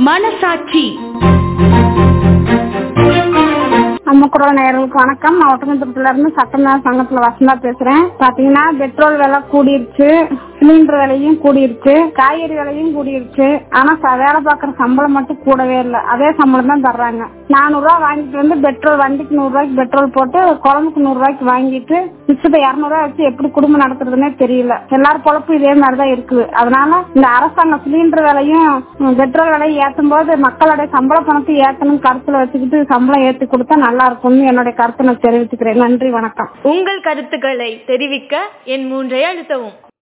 மனசாட்சி அம்மக்குறள் நேயர்களுக்கு வணக்கம் நான் ஒட்டமத்திரத்துல இருந்து சட்டமேல சங்கத்துல வசந்தா பேசுறேன் பாத்தீங்கன்னா பெட்ரோல் விலை கூடிருச்சு சிலிண்டர் விலையும் கூடிருச்சு காய்கறி விலையும் கூடிருச்சு ஆனா ச- வேலை பார்க்கற சம்பளம் மட்டும் கூடவே இல்லை அதே சம்பளம் தான் தர்றாங்க நானூறு ரூபாய் வாங்கிட்டு வந்து பெட்ரோல் வண்டிக்கு நூறு ரூபாய்க்கு பெட்ரோல் போட்டு குழம்புக்கு நூறு ரூபாய்க்கு வாங்கிட்டு மிச்சத்தை இருநூறு ரூபாய் வச்சு எப்படி குடும்பம் நடத்துறதுன்னே தெரியல எல்லார் பொழப்பும் இதே மாதிரிதான் இருக்குது அதனால இந்த அரசாங்கம் சிலிண்டர் விலையும் ம், பெட்ரோல் விலையும் ஏத்தும் போது மக்களுடைய சம்பள பணத்தை ஏத்தணும் கருத்துல வச்சுக்கிட்டு சம்பளம் ஏத்தி கொடுத்தா நல்லா இருக்கும்னு என்னுடைய கருத்தை நான் தெரிவிச்சுக்கிறேன் நன்றி வணக்கம் உங்கள் கருத்துக்களை தெரிவிக்க என் மூன்றை அழுத்தவும்